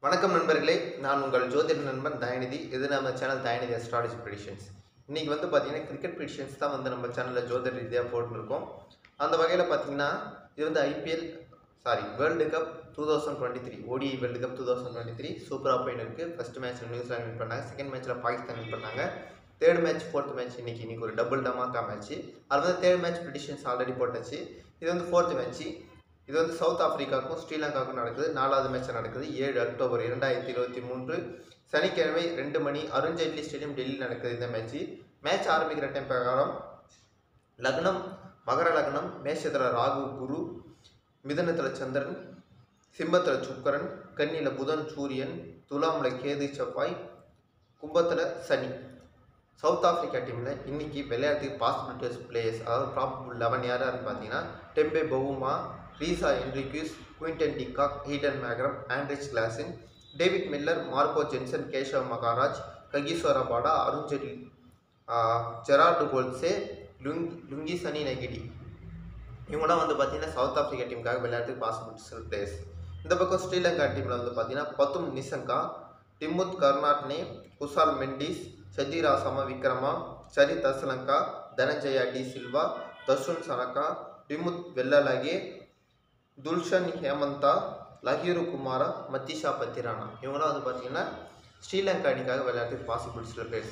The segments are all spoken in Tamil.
வணக்கம் நண்பர்களே நான் உங்கள் ஜோதிட நண்பன் தயநிதி இது நம்ம சேனல் தயநிதி அஸ்ட்ராலஜி ப்ரிடிஷன்ஸ் இன்னைக்கு வந்து பார்த்தீங்கன்னா கிரிக்கெட் ப்ரிடிஷன்ஸ் தான் வந்து நம்ம சேனலில் ஜோதிட ரீதியாக போட்டுருக்கோம் அந்த வகையில் பார்த்தீங்கன்னா இது வந்து IPL sorry world cup two thousand twenty three ODI world cup two thousand twenty three சூப்பராக போயின்னு இருக்குது ஃபஸ்ட் மேட்ச்சில் நியூசிலாந்து வின் பண்ணாங்க செகண்ட் மேட்ச்சில் பாகிஸ்தான் வின் பண்ணாங்க தேர்ட் மேட்ச் ஃபோர்த் மேட்ச் இன்னைக்கு இன்னைக்கு ஒரு டபுள் டமாக்கா மேட்ச் அது வந்து தேர்ட் மேட்ச் ப்ரிடிஷன்ஸ் ஆல்ரெடி போட்டாச்சு இது வந்து ஃபோர்த் மேட்ச் இது வந்து சவுத் ஆப்பிரிக்காவுக்கும் ஸ்ரீலங்காவுக்கும் நடக்குது நாலாவது மேட்ச் நடக்குது ஏழு அக்டோபர் இரண்டாயிரத்தி இருபத்தி மூன்று சனிக்கிழமை ரெண்டு மணி அருண்ஜேட்லி ஸ்டேடியம் டெல்லியில் நடக்குது இந்த மேட்ச் மேட்ச் ஆரம்பிக்கிற டைம் பிரகாரம் லக்னம் மகர லக்னம் மேஷத்தில் ராகு குரு மிதனத்தில் சந்திரன் சிம்மத்தில் சுக்கரன் கன்னியில் புதன் சூரியன் துலாமில் கேது செவ்வாய் கும்பத்தில் சனி சவுத் ஆப்பிரிக்கா டீமில் இன்னைக்கு விளையாட்டுக்கு பாசிபிலிட்டிஸ் பிளேயர்ஸ் அதாவது ப்ராபபிள் லெவன் யாராருன்னு பார்த்தீங்கன்னா Temba Bavuma Reeza Hendricks Quinton de Kock Aiden Markram Heinrich Klaasen David Miller Marco Jansen Keshav Maharaj Kagiso Rabada Arun Jaitley Gerald Coetzee Lung Lungisani Ngidi இவங்களாம் வந்து பார்த்தீங்கன்னா சவுத் ஆப்பிரிக்கா டீமுக்காக விளையாட்டுக்கு பாசிபிலிட்டிஸ் பிளேயர்ஸ் இந்த பக்கம் ஸ்ரீலங்கா டீமில் வந்து பார்த்தீங்கன்னா பத்தும் நிசங்கா டிமுத் கர்நாட்னே குசால் மெண்டிஸ் சஜிரா சம விக்ரமா சரித் அஸ்லங்கா தனஞ்சயா டி சில்வா தசுன் சனக்கா டிமுத் வெள்ளலகே துல்ஷன் ஹேமந்தா லஹீரு குமாரா மத்திஷா பத்திரானா இவங்களாம் வந்து பார்த்தீங்கன்னா ஸ்ரீலங்கா அணிக்காக விளையாட்டுக்கு பாசிபிலிட்டிஸில் பிளேயர்ஸ்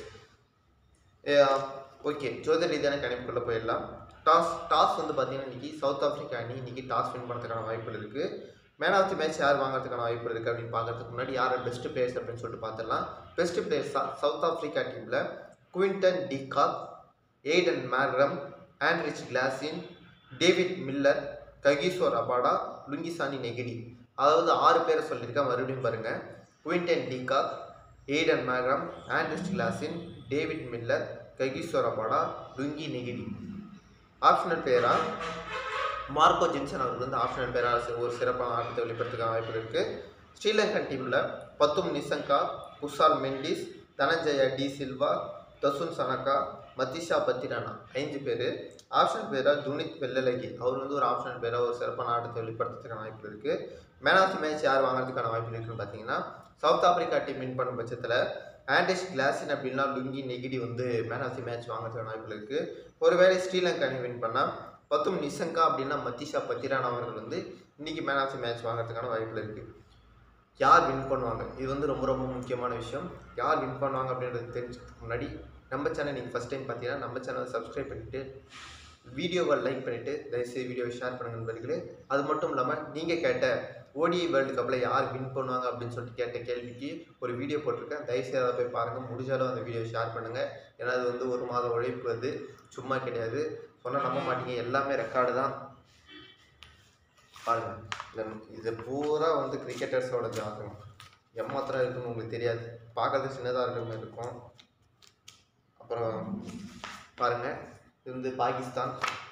ஓகே ஜோதிட ரீதியான கணிப்புக்குள்ளே போயிடலாம் டாஸ் டாஸ் வந்து பார்த்தீங்கன்னா இன்றைக்கி சவுத் ஆஃப்ரிக்கா அணி இன்றைக்கி டாஸ் வின் பண்ணுறதுக்கான வாய்ப்புகள் இருக்குது மேன் ஆஃப் தி மேட்ச் யார் வாங்குறதுக்கான வாய்ப்பு இருக்குது அப்படின்னு பார்க்கறதுக்கு முன்னாடி யார் பெஸ்ட் பிளேயர்ஸ் அப்படின்னு சொல்லிட்டு பார்த்துடலாம் பெஸ்ட் பிளேயர்ஸ் தான் சவுத் ஆஃப்ரிக்கா டீமில் Quinton de Kock Aiden Markram Heinrich Klaasen David Miller Kagiso Rabada Lungisani Ngidi அதாவது ஆறு பேரை சொல்லியிருக்கேன் மறுபடியும் பாருங்கள் Quinton de Kock Aiden Markram Heinrich Klaasen David Miller Kagiso Rabada Lungi Ngidi optional பிளேயராக மார்க்கோ ஜென்சன் அவருக்கு வந்து ஆப்ஷனல் பேராக ஒரு சிறப்பான ஆட்டத்தை வெளிப்படுத்துக்க வாய்ப்பு இருக்குது ஸ்ரீலங்கன் டீமில் பத்தும் நிசங்கா குஷால் மெண்டிஸ் தனஞ்சயா டி சில்வா தசுன் சனக்கா மத்திஷா பத்திரானா ஐந்து பேர் ஆப்ஷன் பேராக துனித் வெள்ளலகி அவர் வந்து ஒரு ஆப்ஷன் பேராக ஒரு சிறப்பான ஆட்டத்தை வெளிப்படுத்துறதுக்கான வாய்ப்பு இருக்குது மேன் ஆஃப் தி மேட்ச் யார் வாங்குறதுக்கான வாய்ப்பு இருக்குன்னு பார்த்தீங்கன்னா சவுத் ஆப்பிரிக்கா டீம் வின் பண்ணும் பட்சத்தில் ஆண்டிஷ் கிளாசின் அப்படின்னா லுங்கி நெகிடி வந்து மேன் ஆஃப் தி மேட்ச் வாங்குறதுக்கான வாய்ப்பு இருக்குது ஒருவேளை ஸ்ரீலங்கா அணி வின் பண்ணால் பத்தும் நிசங்கா அப்படின்னா மத்திஷா பத்திரான் அவர்கள் வந்து இன்னைக்கு மேன் ஆஃப் தி மேட்ச் வாங்குறதுக்கான வாய்ப்புகள் இருக்குது யார் வின் பண்ணுவாங்க இது வந்து ரொம்ப ரொம்ப முக்கியமான விஷயம் யார் வின் பண்ணுவாங்க அப்படின்றது தெரிஞ்சதுக்கு முன்னாடி நம்ம சேனல் நீங்கள் ஃபஸ்ட் டைம் பார்த்தீங்கன்னா நம்ம சேனலை சப்ஸ்கிரைப் பண்ணிவிட்டு வீடியோவை லைக் பண்ணிவிட்டு தயவுசெய்து வீடியோவை ஷேர் பண்ணுங்க நண்பர்களே அது மட்டும் இல்லாமல் நீங்கள் கேட்ட ஓடிஐ வேர்ல்டு கப்பில் யார் வின் பண்ணுவாங்க அப்படின்னு சொல்லிட்டு கேட்ட கேள்விக்கு ஒரு வீடியோ போட்டிருக்கேன் தயவுசெய்து அதை போய் பாருங்கள் முடிஞ்சாலும் அந்த வீடியோ ஷேர் பண்ணுங்கள் ஏன்னா அது வந்து ஒரு மாத உழைப்பு அது சும்மா கிடையாது சொன்னால் நம்ப மாட்டீங்க எல்லாமே ரெக்கார்டு தான் பாருங்க இது- இது பூரா வந்து கிரிக்கெட்டர்ஸோட ஜாதகம் எம்மாத்திரம் இருக்குன்னு உங்களுக்கு தெரியாது பார்க்கறது சின்னதாக இருக்கிற மாதிரி இருக்கும் அப்புறம் பாருங்க இது வந்து Pakistan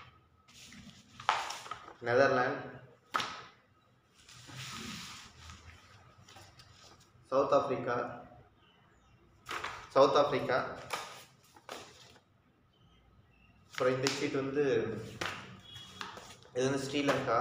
Netherland South Africa South Africa அப்புறம் இந்த சீட் வந்து இது வந்து ஸ்ரீலங்கா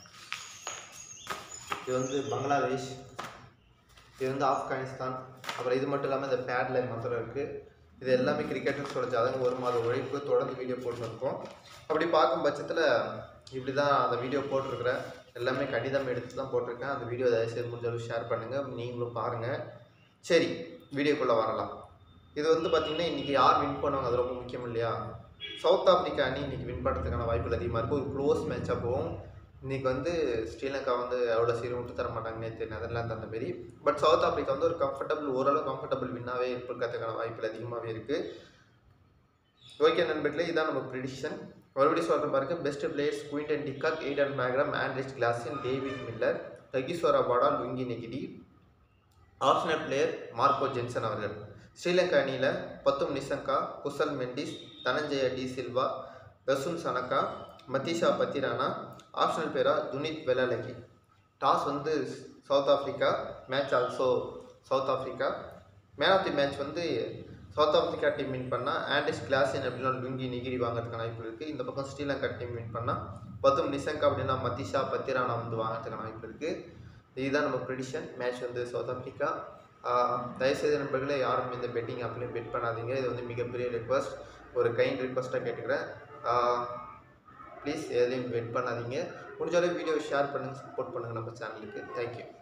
இது வந்து பங்களாதேஷ் இது வந்து ஆப்கானிஸ்தான் அப்புறம் இது மட்டும் இல்லாமல் இந்த பேட்ல மாத்திரம் இருக்குது இது எல்லாமே கிரிக்கெட்டர்ஸோட ஜாதகம் ஒரு மாத உழைப்பு தொடர்ந்து வீடியோ போட்டுருக்கோம் அப்படி பார்க்கும் பட்சத்தில் இப்படி தான் அந்த வீடியோ போட்டிருக்கிறேன் எல்லாமே கடிதம் எடுத்து தான் போட்டிருக்கேன் அந்த வீடியோ தயவுசெய்து முடிஞ்ச அளவு ஷேர் பண்ணுங்கள் நீங்களும் பாருங்கள் சரி வீடியோக்குள்ளே வரலாம் இது வந்து பார்த்திங்கன்னா இன்றைக்கி யார் வின் பண்ணுவாங்க அது ரொம்ப முக்கியம் இல்லையா சவுத் ஆப்பிரிக்கா அணி இன்றைக்கி வின் பண்ணுறதுக்கான வாய்ப்புகள் அதிகமாக இருக்கும் ஒரு க்ளோஸ் மேட்சாக போகும் இன்றைக்கி வந்து ஸ்ரீலங்கா வந்து அவ்வளோ சீரம் விட்டு தர மாட்டாங்க நேற்று நெதர்லாந்து அந்த மாரி பட் சவுத் ஆப்பிரிக்கா வந்து ஒரு கம்ஃபர்டபுள் ஓரளவு கம்ஃபர்டபுள் வின்னாவே இருக்கிறதுக்கான வாய்ப்புகள் அதிகமாகவே இருக்குது ஓகே நண்பர்களே இதான் நம்ம ப்ரிடிஷன் மறுபடியும் சொல்கிற பாருங்க best players Quinton de Kock Aiden Markram Heinrich Klaasen David Miller Kagiso Rabada Lungi Ngidi optional player Marco Jansen அவர்கள் ஸ்ரீலங்கா அணியில் பத்தும் நிசங்கா குசல் மெண்டிஸ் தனஞ்சய டி சில்வா தசுன் சனக்கா மத்திஷா பத்திரானா ஆப்ஷனல் பேரா துனித் வெலலகி டாஸ் வந்து South Africa match also South Africa man of the match வந்து சவுத் ஆஃப்ரிக்கா டீம் வின் பண்ணால் ஆண்டிஸ் கிளாசின் அப்படின்னா லுங்கி நிகிரி வாங்குறதுக்கான வாய்ப்பு இருக்குது இந்த பக்கம் ஸ்ரீலங்கா டீம் வின் பண்ணால் பத்தும் நிசங்கா அப்படின்னா மத்திஷா பத்திரானா வந்து வாங்குறதுக்கான வாய்ப்பு இருக்குது இதுதான் நம்ம ப்ரிடிஷன் மேட்ச் வந்து சவுத் ஆஃப்ரிக்கா ஆஹ் தயவுசெய்து நண்பர்களே யாரும் இந்த பெட்டிங் ஆப்லேயும் பெட் பண்ணாதீங்க இது வந்து மிகப்பெரிய ரிக்வஸ்ட் ஒரு கைண்ட் ரிக்வஸ்ட்டாக கேட்டுக்கிறேன் ப்ளீஸ் எதுலேயும் பெட் பண்ணாதீங்க முடிஞ்ச அளவுக்கு வீடியோ ஷேர் பண்ணுங்கள் சப்போர்ட் பண்ணுங்கள் நம்ம சேனலுக்கு தேங்க்யூ